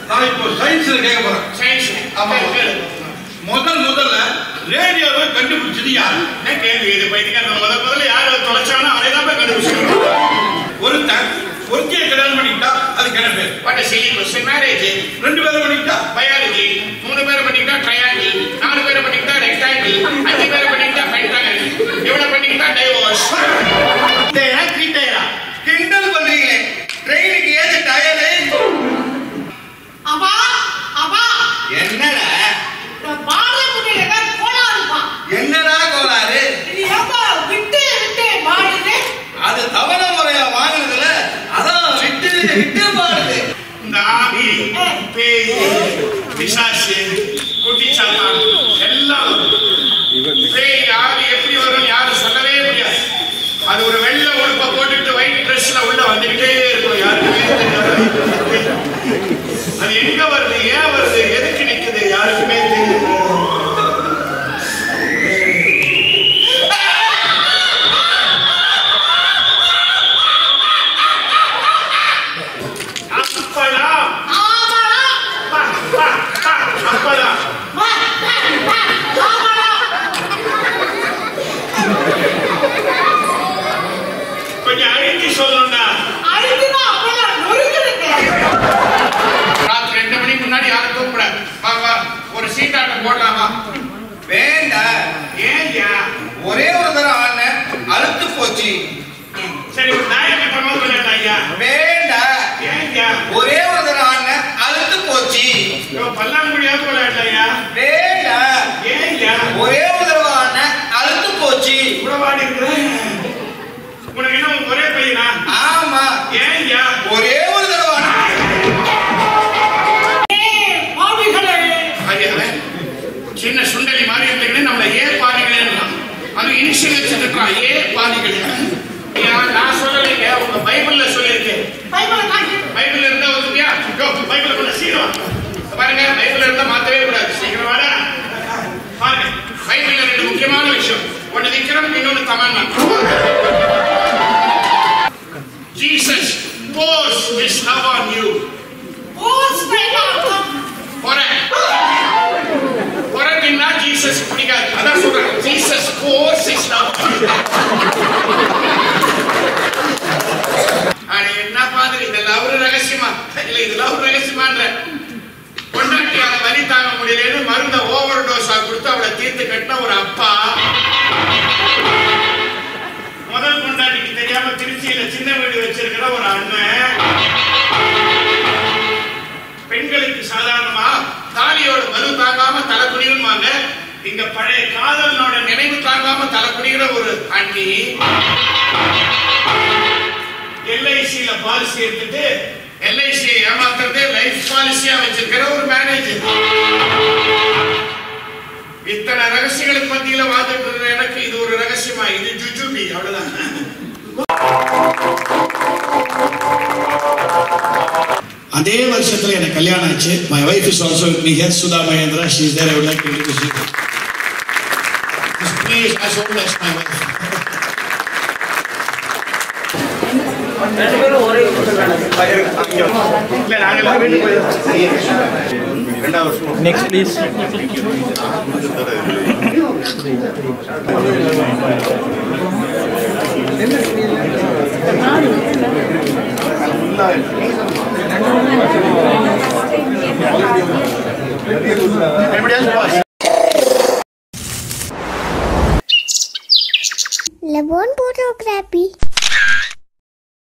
நான் இப்போ சயின்ஸ்ல கேட்க போறேன் சயின்ஸ் ஆமா. முதல் முதல்ல ரேடியோவை கண்டுபிடிச்சது யார் என்ன கேள்வி இது பைத்தியக்காரன் முத முதல்ல யார் தொலைச்சானோ அதை தான் போய் கண்டுபிடிச்சிருக்கோம் ஒருத்தன் ஒருத்தியை கல்யாணம் பண்ணிக்கிட்டா அதுக்கு என்ன பேர் what is silly question marriage ரெண்டு பேரும் பண்ணிக்கிட்டா பயாலஜி மூணு பேர் பண்ணிக்கிட்டா ட்ரையாங்கிள் நாலு பேர் பண்ணிக்கிட்டா ரெக்டாங்கிள் அஞ்சு பேர் பண்ணிக்கிட்டா பென்டாங்கிள் இவ்வளவு பண்ணிக்கிட்டா டைவோர்ஸ் டேரா கிட்டேரா கிண்டல் பண்றீங்களே ட்ரெயினுக்கு ஏது டயரு அப்பா அப்பா என்னடா இந்த பாலக்குடியில தான் கோளாறுப்பா என்னடா கோளாறு இது எப்ப விட்டு விட்டு பாடுது அது தவண முறையா வாங்குறதுல அதான் விட்டு விட்டு பாடுது இந்த ஆவி பேய் பிசாசு குட்டிச்சாத்தா எல்லாம் வரும். பேய் ஆவி எப்படி வரும் யாரும் சொல்லவே முடியாது அது ஒரு வெள்ளை உடுப்பை போட்டுட்டு ஒயிட் ட்ரெஸ்ல உள்ள வந்துகிட்டே இருக்கும் யாருக்குமே தெரியாது அது எங்க வருது ஏன் வருது எதுக்கு நிக்குது யாருக்குமே தெரியாது அப்பதான் ஆமாடா பா, பா, பா, அப்பதான் வா, வா, வா, ஆமாடா கொஞ்சம் அழுத்தி சொல்லணும்டா அழுதுனா அப்பெல்லாம் நொறுங்குதுங்க ராத்திரி ரெண்டு மணிக்கு முன்னாடி யாரும் தூங்கக்கூடாது வா வா ஒரு சீட்டாட்டம் போடலாமா வேண்டாம் ஏன்யா ஒரே ஒரு தடவை ஆடினேன் அழுத்து போச்சு சரி ஒரு நாயக்கட்டமா விளையாடா ஐயா வேண்டாம் ஏன்யா ஒரே ஒரு தடவை ஆடினேன் அழுத்து போச்சு இவன் பல்லாங்குழியாவது விளையாடல ஐயா வேண்டாம் ஏன்யா ஒரே ஒரு தடவை ஆடினேன் அழுத்து போச்சு உறவாடி இருக்கிற உனக்கு என்ன உன் ஒரே பையனா ஆமா ஏன்யா ஒரே ஒரு தடவை ஆடினேன் ஏய், பாவிகளே ஐயா சின்ன சுண்டலி மாதிரி இருந்துக்கிட்டு நம்மள ஏ பாதிகளே அது இனிஷியல் வச்சுட்டு இருக்கான் ஏ பாதிகளே ஐயா நான் சொல்லலைங்க உங்க பைபிள்ல சொல்லியிருக்கேன் பைபிளை காட்டு பைபிள் இருந்தா ஒத்துப்பியா யோ பைபிள் கொஞ்சம் சீக்கிரம் வா. பாருங்க பைபிள் இருந்தா மாத்தவே கூடாது சீக்கிரம் வாடா பாருங்க பைபிள்ல ரெண்டு முக்கியமான விஷயம் ஒன்னு விக்ரம் இன்னொன்னு Tamannaah Jesus pours his love on you oh ஸ்டைலா அர்த்தம் பொறை பொறைக்குன்னா ஜீசஸ் பிடிக்காது அதான் சொல்றேன் Jesus pours his love on you அட என்ன பாதிரி இந்த லவ் ரகசியமா இல்ல இது லவ் ரகசியமான்ற பொண்டாட்டி அதை வலி தாங்க முடியலன்னு மருந்த ஓவர் டோஸா கொடுத்து அவளை தீர்த்து கட்டின ஒரு அப்பா முதல் பொண்டாட்டிக்கு தெரியாம திருச்சியில சின்ன வீடு வச்சிருக்கிற ஒரு அண்ணன் பெண்களுக்கு சாதாரணமா தாலியோட வலு தாங்காம தலை குனியுமாங்க இங்க பழைய காதலனோட நினைவு தாங்காம தலை குனிகிற ஒரு அண்ணி எல்ஐசியில பாலிசி எடுத்துட்டு எல்ஐசியை ஏமாத்துறது லைஃப் பாலிசியா வச்சிருக்கிற ஒரு மேனேஜர் இத்தனை ரகசியங்களுக்கு மத்தியில வாழ்ந்துட்டு இருக்கிற எனக்கு இது ஒரு ரகசியமா இது ஜுஜுபி அவ்வளவுதான் அதே வருஷத்துல எனக்கு கல்யாணம் ஆச்சு my wife is also with me here Sudha Mahendra she is there I would like to introduce you please as old as my wife இல்ல நாங்க வீட்டுக்கு போய் Next, please. Levon photography.